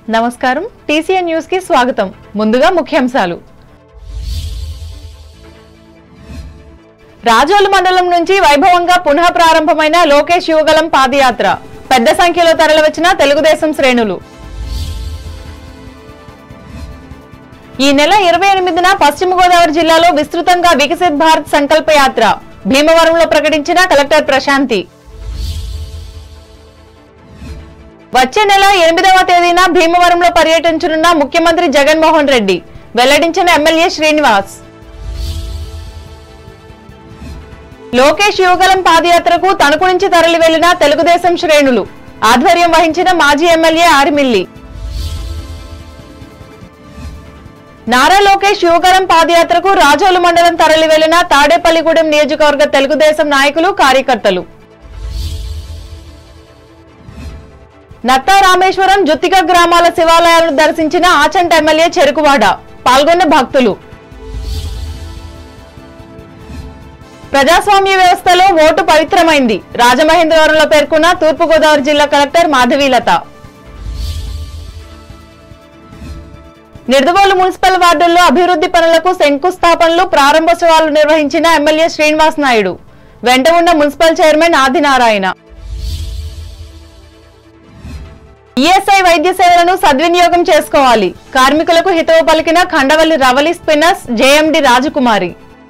నమస్కారం TCN news కి స్వాగతం ముందుగా ముఖ్యాంశాలు రాజోలు మండలం నుంచి వైభవంగా పునః ప్రారంభమైన లోకేష్ యువగలం పాదయాత్ర పెద్ద సంఖ్యలో తరలివచ్చిన తెలుగుదేశం శ్రేణులు ఈ నెల ఇరవై ఎనిమిదిన పశ్చిమ గోదావరి జిల్లాలో విస్తృతంగా వికసిత్ భారత్ సంకల్ప యాత్ర భీమవరంలో ప్రకటించిన కలెక్టర్ ప్రశాంతి వచ్చే నెల ఎనిమిదవ తేదీన భీమవరంలో పర్యటించనున్న ముఖ్యమంత్రి జగన్మోహన్ రెడ్డి వెల్లడించిన ఎమ్మెల్యే శ్రీనివాస్ లోకేష్ యువగలం పాదయాత్రకు తణుకు నుంచి తరలి వెళ్లిన తెలుగుదేశం శ్రేణులు ఆధ్వర్యం వహించిన మాజీ ఎమ్మెల్యే ఆరిమిల్లి నారా లోకేష్ యువగలం పాదయాత్రకు రాజోలు మండలం తరలి వెళ్లిన తాడేపల్లిగూడెం నియోజకవర్గ తెలుగుదేశం నాయకులు కార్యకర్తలు నత్తా రామేశ్వరం జుత్తిక గ్రామాల శివాలయాలను దర్శించిన ఆచంట ఎమ్మెల్యే చెరుకువాడ పాల్గొన్న భక్తులు ప్రజాస్వామ్య వ్యవస్థలో ఓటు పవిత్రమైంది రాజమహేంద్రవరంలో పేర్కొన్న తూర్పుగోదావరి జిల్లా కలెక్టర్ మాధవీలత నిడదవోలు మున్సిపల్ వార్డుల్లో అభివృద్ధి పనులకు శంకుస్థాపనలు ప్రారంభోత్సవాలు నిర్వహించిన ఎమ్మెల్యే శ్రీనివాస్ నాయుడు వెంట ఉన్న మున్సిపల్ చైర్మన్ ఆదినారాయణ ఈఎస్ఐ వైద్య సేవలను సద్వినియోగం చేసుకోవాలి కార్మికులకు హితవు పలికిన ఖండవల్లి రవలి స్పిన్నర్స్ జేఎండి రాజకుమారి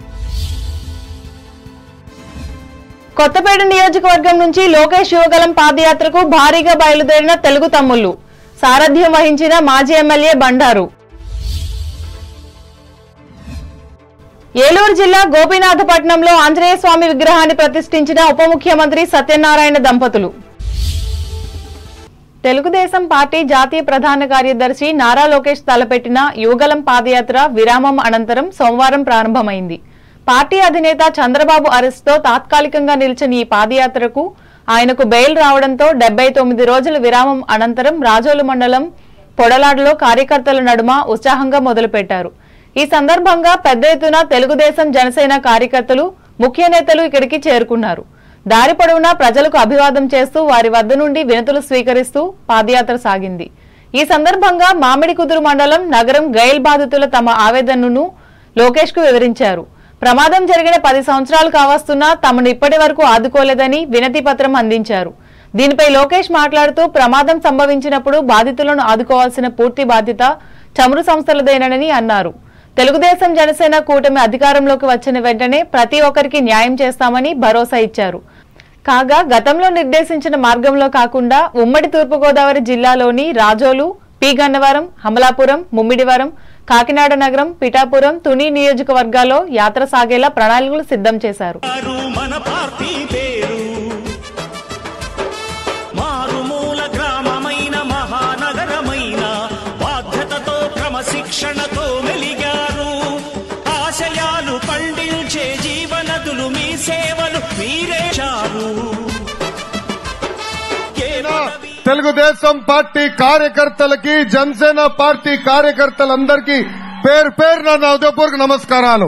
కొత్తపేట నియోజకవర్గం నుంచి లోకేష్ యువగలం పాదయాత్రకు భారీగా బయలుదేరిన తెలుగు తమ్ముళ్లు సారథ్యం వహించిన మాజీ ఎమ్మెల్యే బండారు ఏలూరు జిల్లా గోపీనాథపట్నంలో ఆంజనేయ స్వామి విగ్రహాన్ని ప్రతిష్ఠించిన ఉప ముఖ్యమంత్రి సత్యనారాయణ దంపతులు తెలుగుదేశం పార్టీ జాతీయ ప్రధాన కార్యదర్శి నారా లోకేష్ తలపెట్టిన యువగలం పాదయాత్ర విరామం అనంతరం సోమవారం ప్రారంభమైంది పార్టీ అధినేత చంద్రబాబు అరెస్టుతో తాత్కాలికంగా నిలిచిన ఈ పాదయాత్రకు ఆయనకు బెయిల్ రావడంతో డెబ్బై తొమ్మిది రోజుల విరామం అనంతరం రాజోలు మండలం పొడలాడులో కార్యకర్తల నడుమ ఉత్సాహంగా మొదలుపెట్టారు ఈ సందర్భంగా పెద్ద ఎత్తున తెలుగుదేశం జనసేన కార్యకర్తలు ముఖ్య నేతలు ఇక్కడికి చేరుకున్నారు దారి పొడవునా ప్రజలకు అభివాదం చేస్తూ వారి వద్ద నుండి వినతులు స్వీకరిస్తూ పాదయాత్ర సాగింది ఈ సందర్భంగా మామిడి కుదురు మండలం నగరం గైల్ బాధితుల తమ ఆవేదనను లోకేష్ కు వివరించారు ప్రమాదం జరిగిన పది సంవత్సరాలు కావస్తున్నా తమను ఇప్పటి వరకు ఆదుకోలేదని వినతి పత్రం అందించారు దీనిపై లోకేష్ మాట్లాడుతూ ప్రమాదం సంభవించినప్పుడు బాధితులను ఆదుకోవాల్సిన పూర్తి బాధ్యత చమురు సంస్థలదేనని అన్నారు తెలుగుదేశం జనసేన కూటమి అధికారంలోకి వచ్చిన వెంటనే ప్రతి ఒక్కరికి న్యాయం చేస్తామని భరోసా ఇచ్చారు కాగా గతంలో నిర్దేశించిన మార్గంలో కాకుండా ఉమ్మడి తూర్పుగోదావరి జిల్లాలోని రాజోలు పి గన్నవరం అమలాపురం ముమ్మిడివరం కాకినాడ నగరం పిఠాపురం తుని నియోజకవర్గాల్లో యాత్ర సాగేలా ప్రణాళికలు సిద్ధం చేశారు మారు మన పార్టీ పేరు మారుమూల గ్రామమైన మహానగరమైన బాధ్యతతో క్రమశిక్షణతో మెలిగారు ఆశయాలు పండించే జీవనదులు మీ సేవలు మీరేశారు ఏ పదవి తెలుగుదేశం పార్టీ కార్యకర్తలకి జనసేన పార్టీ కార్యకర్తలందరికీ పేరు పేరున నా ఉదయపూర్వక నమస్కారాలు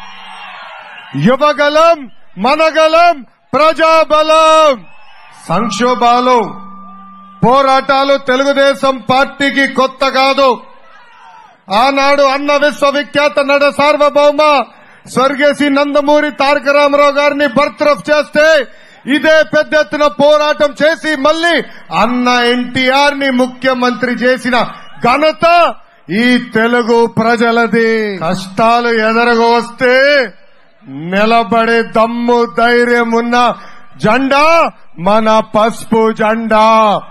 యువగలం మనగలం ప్రజాబలం సంక్షోభాలు పోరాటాలు తెలుగుదేశం పార్టీకి కొత్త కాదు ఆనాడు అన్న విశ్వవిఖ్యాత నడ సార్వభౌమ స్వర్గేసి నందమూరి తారక రామారావు గారిని బర్త్రఫ్ చేస్తే ఇదే పెద్ద ఎత్తున పోరాటం చేసి మళ్ళీ అన్న ఎన్టీఆర్ ని ముఖ్యమంత్రి చేసిన ఘనత ఈ తెలుగు ప్రజలది కష్టాలు ఎదరగ వస్తే నిలబడే దమ్ము ధైర్యం ఉన్న జెండా మన పసుపు జెండా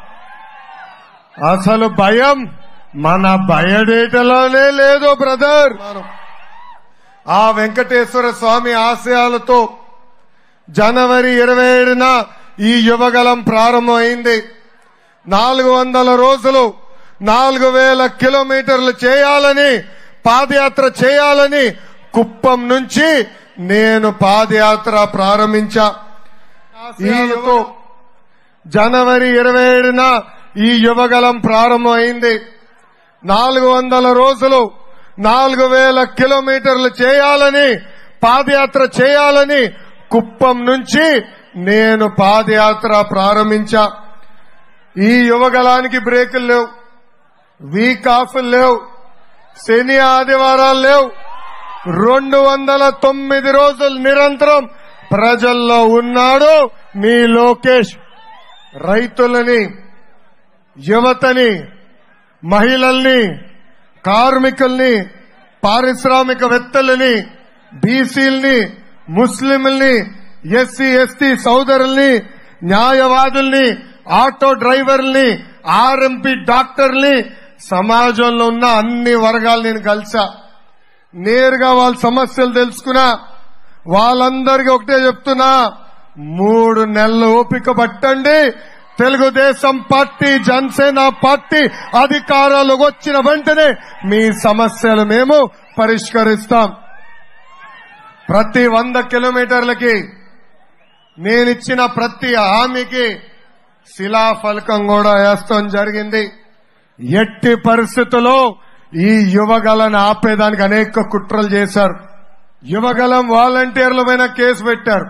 అసలు భయం మన భయడేటలోనే లేదు బ్రదర్ ఆ వెంకటేశ్వర స్వామి ఆశయాలతో జనవరి ఇరవై ఏడున ఈ యువగలం ప్రారంభమైంది నాలుగు వందల రోజులు నాలుగు వేల కిలోమీటర్లు చేయాలని పాదయాత్ర చేయాలని కుప్పం నుంచి నేను పాదయాత్ర ప్రారంభించా ఈతో జనవరి ఇరవై ఏడున ఈ యువగలం ప్రారంభమైంది నాలుగు వందల రోజులు నాలుగు వేల కిలోమీటర్లు చేయాలని పాదయాత్ర చేయాలని కుప్పం నుంచి నేను పాదయాత్ర ప్రారంభించా ఈ యువగలానికి బ్రేకులు లేవు వీక్ ఆఫ్ లేవు శని ఆదివారాలు లేవు రెండు వందల తొమ్మిది రోజులు నిరంతరం ప్రజల్లో ఉన్నాడు మీ లోకేష్ రైతులని యువతని మహిళల్ని కార్మికుల్ని పారిశ్రామికవేత్తలని బీసీల్ని ముస్లింల్ని ఎస్సీ ఎస్టీ సోదరుల్ని న్యాయవాదుల్ని ఆటో డ్రైవర్ల్ని ఆర్ఎంపీ డాక్టర్ని సమాజంలో ఉన్న అన్ని వర్గాలు నేను కలిసా నేరుగా వాళ్ళ సమస్యలు తెలుసుకున్నా వాళ్ళందరికీ ఒకటే చెప్తున్నా మూడు నెలలు ఓపిక పట్టండి తెలుగుదేశం పార్టీ జనసేన పార్టీ అధికారాలకు వచ్చిన వెంటనే మీ సమస్యలు మేము పరిష్కరిస్తాం ప్రతి వంద కిలోమీటర్లకి నేనిచ్చిన ప్రతి హామీకి శిలాఫలకం కూడా వేస్తాం జరిగింది ఎట్టి పరిస్థితుల్లో ఈ యువగలను ఆపేదానికి అనేక కుట్రలు చేశారు యువగలం వాలంటీర్ల పైన కేసు పెట్టారు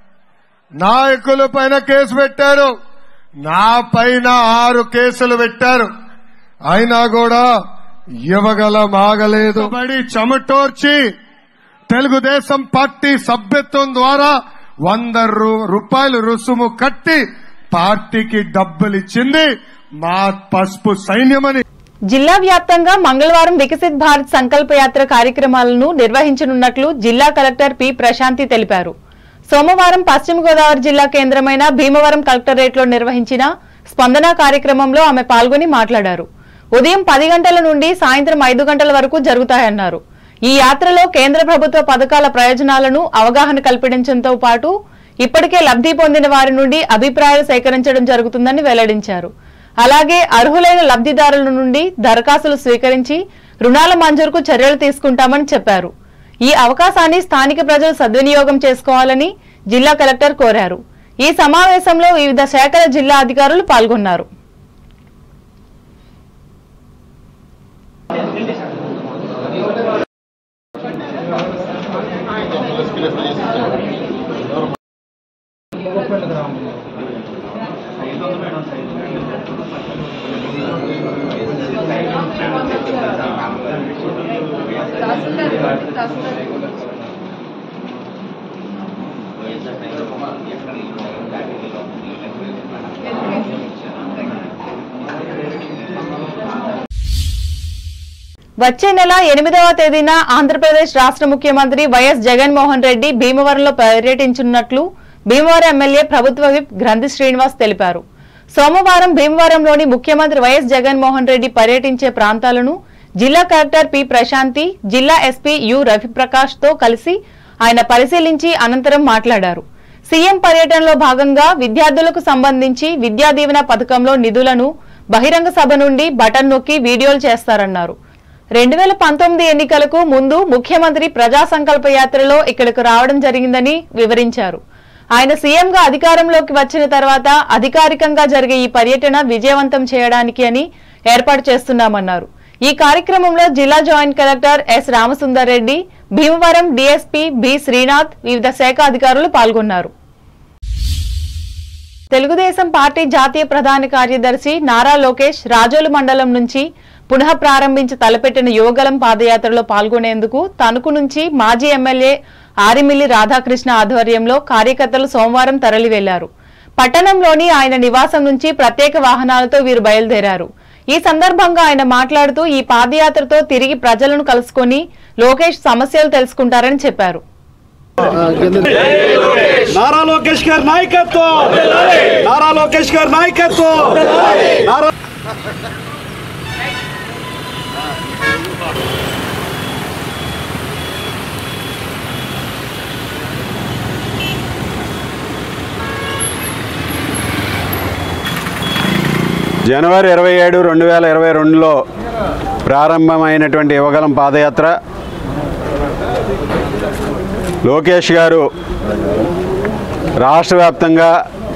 నాయకుల పైన కేసు పెట్టారు నా పైన ఆరు కేసులు పెట్టారు అయినా కూడా యువగలం ఆగలేదు బడి చెమటోర్చి తెలుగుదేశం పార్టీ సభ్యత్వం ద్వారా వంద రూ- రూపాయలు రుసుము కట్టి పార్టీకి డబ్బులు ఇచ్చింది మా పసుపు సైన్యమని జిల్లా వ్యాప్తంగా మంగళవారం వికసిత్ భారత్ సంకల్ప యాత్ర కార్యక్రమాలను నిర్వహించనున్నట్లు జిల్లా కలెక్టర్ పి ప్రశాంతి తెలిపారు సోమవారం పశ్చిమ గోదావరి జిల్లా కేంద్రమైన భీమవరం కలెక్టరేట్లో నిర్వహించిన స్పందన కార్యక్రమంలో ఆమె పాల్గొని మాట్లాడారు ఉదయం పది గంటల నుండి సాయంత్రం ఐదు గంటల వరకు జరుగుతాయన్నారు ఈ యాత్రలో కేంద్ర ప్రభుత్వ పథకాల ప్రయోజనాలను అవగాహన కల్పించడంతో పాటు ఇప్పటికే లబ్ధి పొందిన వారి నుండి అభిప్రాయాలు సేకరించడం జరుగుతుందని వెల్లడించారు అలాగే అర్హులైన లబ్ధిదారుల నుండి దరఖాస్తులు స్వీకరించి రుణాల మంజూరుకు చర్యలు తీసుకుంటామని చెప్పారు ఈ అవకాశాన్ని స్థానిక ప్రజలు సద్వినియోగం చేసుకోవాలని జిల్లా కలెక్టర్ కోరారు ఈ సమావేశంలో వివిధ శాఖల జిల్లా అధికారులు పాల్గొన్నారు వచ్చే నెల ఎనిమిదవ తేదీన ఆంధ్రప్రదేశ్ రాష్ట్ర ముఖ్యమంత్రి వైఎస్ జగన్మోహన్ రెడ్డి భీమవరంలో పర్యటించనున్నట్లు భీమవరం ఎమ్మెల్యే ప్రభుత్వ విప్ గ్రంథి శ్రీనివాస్ తెలిపారు సోమవారం భీమవరంలోని ముఖ్యమంత్రి వైఎస్ జగన్మోహన్ రెడ్డి పర్యటించే ప్రాంతాలను జిల్లా కలెక్టర్ పి ప్రశాంతి జిల్లా ఎస్పీ యు రవిప్రకాష్ తో కలిసి ఆయన పరిశీలించి అనంతరం మాట్లాడారు సీఎం పర్యటనలో భాగంగా విద్యార్థులకు సంబంధించి విద్యా దీవెన పథకంలో నిధులను బహిరంగ సభ నుండి బటన్ నొక్కి వీడియోలు చేస్తారన్నారు రెండు వేల పంతొమ్మిది ఎన్నికలకు ముందు ముఖ్యమంత్రి ప్రజా సంకల్ప యాత్రలో ఇక్కడకు రావడం జరిగిందని వివరించారు ఆయన సీఎంగా అధికారంలోకి వచ్చిన తర్వాత అధికారికంగా జరిగే ఈ పర్యటన విజయవంతం చేయడానికి అని ఏర్పాటు చేస్తున్నామన్నారు ఈ కార్యక్రమంలో జిల్లా joint collector S Ramasundar Reddy Bhimavaram DSP B Srinath వివిధ శాఖ అధికారులు పాల్గొన్నారు తెలుగుదేశం పార్టీ జాతీయ ప్రధాన కార్యదర్శి నారా లోకేష్ రాజోలు మండలం నుంచి పునః ప్రారంభించి తలపెట్టిన యువగలం పాదయాత్రలో పాల్గొనేందుకు తణుకు నుంచి మాజీ ఎమ్మెల్యే ఆరిమిల్లి రాధాకృష్ణ ఆధ్వర్యంలో కార్యకర్తలు సోమవారం తరలి వెళ్లారు పట్టణంలోని ఆయన నివాసం నుంచి ప్రత్యేక వాహనాలతో వీరు బయలుదేరారు ఈ సందర్భంగా ఆయన మాట్లాడుతూ ఈ పాదయాత్రతో తిరిగి ప్రజలను కలుసుకొని లోకేష్ సమస్యలు తెలుసుకుంటారని చెప్పారు నారా లోకేష్ గారి నాయకత్వం నారా లోకేష్ గారి నాయకత్వం నారా జనవరి ఇరవై ఏడు రెండు వేల ఇరవై రెండులో ప్రారంభమైనటువంటి యువగలం పాదయాత్ర లోకేష్ గారు రాష్ట్ర వ్యాప్తంగా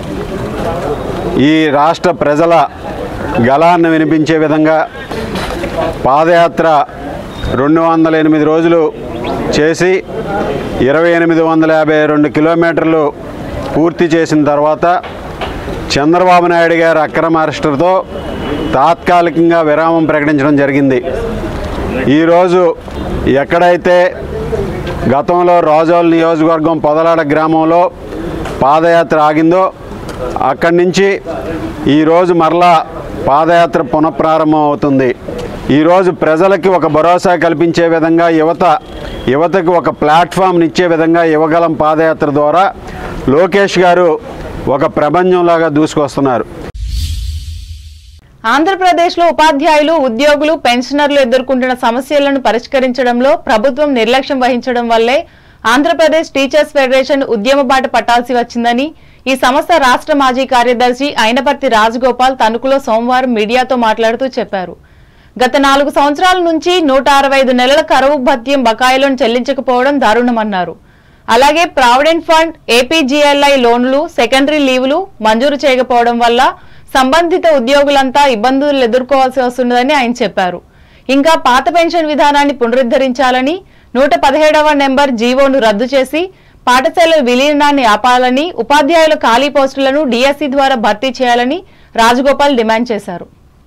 ఈ రాష్ట్ర ప్రజల గళాన్ని వినిపించే విధంగా పాదయాత్ర రెండు వందల ఎనిమిది రోజులు చేసి ఇరవై ఎనిమిది వందల యాభై రెండు కిలోమీటర్లు పూర్తి చేసిన తర్వాత చంద్రబాబు నాయుడు గారి అక్రమ అరెస్టుతో తాత్కాలికంగా విరామం ప్రకటించడం జరిగింది ఈరోజు ఎక్కడైతే గతంలో రాజోల్ నియోజకవర్గం పొదలాడ గ్రామంలో పాదయాత్ర ఆగిందో అక్కడి నుంచి ఈరోజు మరలా పాదయాత్ర పునఃప్రారంభం అవుతుంది ఈరోజు ప్రజలకి ఒక భరోసా కల్పించే విధంగా యువత యువతకు ఒక ప్లాట్ఫామ్ని ఇచ్చే విధంగా యువగలం పాదయాత్ర ద్వారా లోకేష్ గారు ఒక ప్రపంచంలాగా దూసుకొస్తున్నారు ఆంధ్రప్రదేశ్లో ఉపాధ్యాయులు ఉద్యోగులు పెన్షనర్లు ఎదుర్కొంటున్న సమస్యలను పరిష్కరించడంలో ప్రభుత్వం నిర్లక్ష్యం వహించడం వల్లే ఆంధ్రప్రదేశ్ టీచర్స్ ఫెడరేషన్ ఉద్యమ బాట పట్టాల్సి వచ్చిందని ఈ సంస్థ రాష్ట్ర మాజీ కార్యదర్శి అయినపర్తి రాజగోపాల్ తణుకులో సోమవారం మీడియాతో మాట్లాడుతూ చెప్పారు గత నాలుగు సంవత్సరాల నుంచి నూట అరవై ఐదు నెలల కరువు భత్యం బకాయిలను చెల్లించకపోవడం దారుణమన్నారు అలాగే ప్రావిడెంట్ ఫండ్ ఏపీజీఎల్ఐ లోన్లు సెకండరీ లీవులు మంజూరు చేయకపోవడం వల్ల సంబంధిత ఉద్యోగులంతా ఇబ్బందులు ఎదుర్కోవాల్సి వస్తున్నదని ఆయన చెప్పారు ఇంకా పాత పెన్షన్ విధానాన్ని పునరుద్ధరించాలని నూట పదిహేడవ నెంబర్ జీవోను రద్దు చేసి పాఠశాలల విలీనాన్ని ఆపాలని ఉపాధ్యాయుల ఖాళీ పోస్టులను డిఎస్సి ద్వారా భర్తీ చేయాలని రాజగోపాల్ డిమాండ్ చేశారు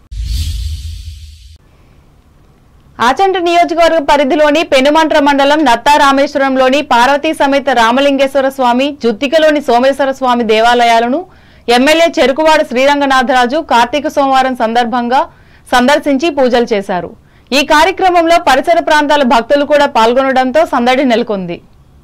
ఆచంట నియోజకవర్గ పరిధిలోని పెనుమంట్ర మండలం నత్తా రామేశ్వరంలోని పార్వతీ సమేత రామలింగేశ్వర స్వామి జుత్తికలోని సోమేశ్వర స్వామి దేవాలయాలను ఎమ్మెల్యే చెరుకువాడ శ్రీరంగనాథరాజు కార్తీక సోమవారం సందర్భంగా సందర్శించి పూజలు చేశారు ఈ కార్యక్రమంలో పరిసర ప్రాంతాల భక్తులు కూడా పాల్గొనడంతో సందడి నెలకొంది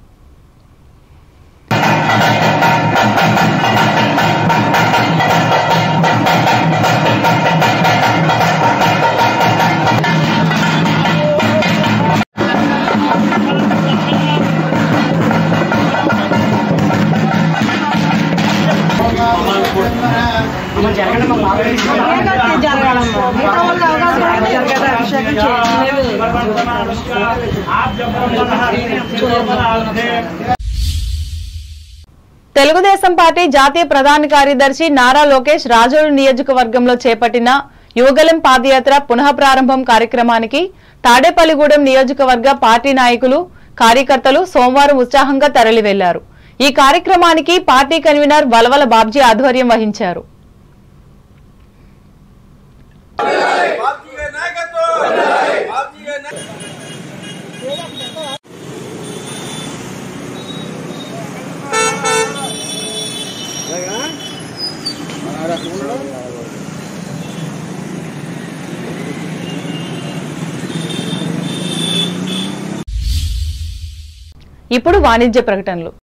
తెలుగుదేశం పార్టీ జాతీయ ప్రధాన కార్యదర్శి నారా లోకేష్ రాజోలు నియోజకవర్గంలో చేపట్టిన యువగలం పాదయాత్ర పునః ప్రారంభం కార్యక్రమానికి తాడేపల్లిగూడెం నియోజకవర్గ పార్టీ నాయకులు కార్యకర్తలు సోమవారం ఉత్సాహంగా తరలి వెళ్లారు ఈ కార్యక్రమానికి పార్టీ కన్వీనర్ వలవల బాబ్జీ ఆధ్వర్యం వహించారు పార్టీగా నాయకత్వం పార్టీగా నాయ- ఇప్పుడు వాణిజ్య ప్రకటనలు